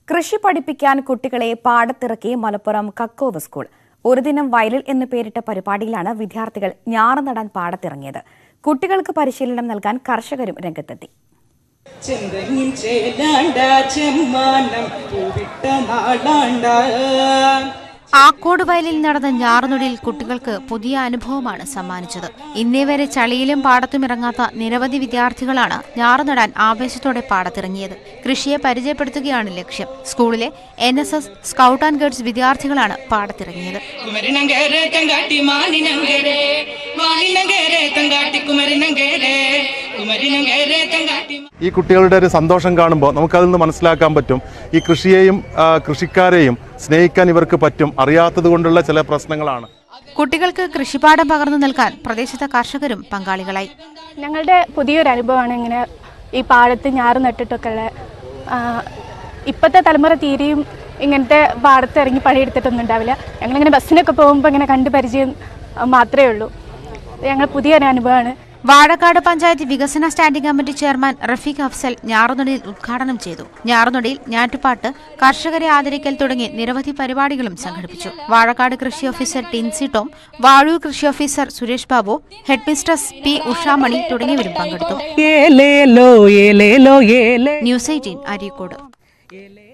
കൃഷി പഠിപ്പിക്കാൻ കുട്ടികളെ പാടത്തിറക്കി മലപ്പുറം കക്കോവ് സ്കൂൾ ഒരു ദിനം വയലിൽ എന്ന് പേരിട്ട പരിപാടിയിലാണ് വിദ്യാർത്ഥികൾ ഞാറ് നടാൻ പാടത്തിറങ്ങിയത് കുട്ടികൾക്ക് പരിശീലനം നൽകാൻ കർഷകരും രംഗത്തെത്തി ചെന്തങ്ങിൻ ചേലാണ്ട ചെമ്മാനം പൂവിട്ട നാടാണ്ട ആക്കോട് വയലിൽ നടന്ന ഞാറുനൊടിയിൽ കുട്ടികൾക്ക് പുതിയ അനുഭവമാണ് സമ്മാനിച്ചത് ഇന്നേ വരെ ചളിയിലും പാടത്തും ഇറങ്ങാത്ത നിരവധി വിദ്യാർത്ഥികളാണ് ഞാറുനടാൻ ആവേശത്തോടെ പാടത്തിറങ്ങിയത് കൃഷിയെ പരിചയപ്പെടുത്തുകയാണ് ലക്ഷ്യം സ്കൂളിലെ N S S scout and guides വിദ്യാർത്ഥികളാണ് പാടത്തിറങ്ങിയത് കുമരനങ്കരെ തങ്കാട്ടി മാനിനങ്കരെ മാനിനങ്കരെ തങ്കാട്ടി കുമരനങ്കരെ കുമരനങ്കരെ തങ്കാട്ടി ഈ കുട്ടികളുടെ ഒരു സന്തോഷം കാണുമ്പോൾ നമുക്കതിൽ നിന്ന് മനസ്സിലാക്കാൻ പറ്റും ഈ കൃഷിയെയും ആ, കൃഷിക്കാരെയും സ്നേഹിക്കാൻ ഇവർക്ക് പറ്റും അറിയാത്തത് കൊണ്ടുള്ള ചില പ്രശ്നങ്ങളാണ് കുട്ടികൾക്ക് കൃഷിപ്പാഠം പകർന്നു നൽകാൻ പ്രദേശത്തെ കർഷകരും പങ്കാളികളായി ഞങ്ങളുടെ പുതിയൊരു അനുഭവമാണ് ഇങ്ങനെ ഈ പാടത്ത് ഞാറ് നട്ടിട്ടൊക്കെ ഉള്ള ഇപ്പോഴത്തെ തലമുറ തീരെയും ഇങ്ങനത്തെ പാടത്ത് ഇറങ്ങി പണിയെടുത്തിട്ടൊന്നും ഉണ്ടാവില്ല ഞങ്ങളിങ്ങനെ ബസ്സിനൊക്കെ പോകുമ്പോൾ ഇങ്ങനെ കണ്ട് പരിചയം ആ, മാത്രമേ ഉള്ളൂ ഇത് ഞങ്ങൾ പുതിയൊരു അനുഭവമാണ് വാഴക്കാട് പഞ്ചായത്ത് വികസന standing committee chairman Rafeeq Afsal ഞാറുനൊടിയിൽ ഉദ്ഘാടനം ചെയ്തു ഞാറുനൊടിയിൽ ഞാറ്റുപാട്ട് കർഷകരെ ആദരിക്കൽ തുടങ്ങി നിരവധി പരിപാടികളും സംഘടിപ്പിച്ചു വാഴക്കാട് കൃഷി ഓഫീസർ ടിൻസി ടോം വാഴൂർ കൃഷി officer Suresh Babu head mistress P Ushamani തുടങ്ങിയവരും പങ്കെടുത്തു ഏലേലോ ഏലേലോ ഏലേ ന്യൂസ് എയ്റ്റീൻ അരീക്കോട് ഏലേ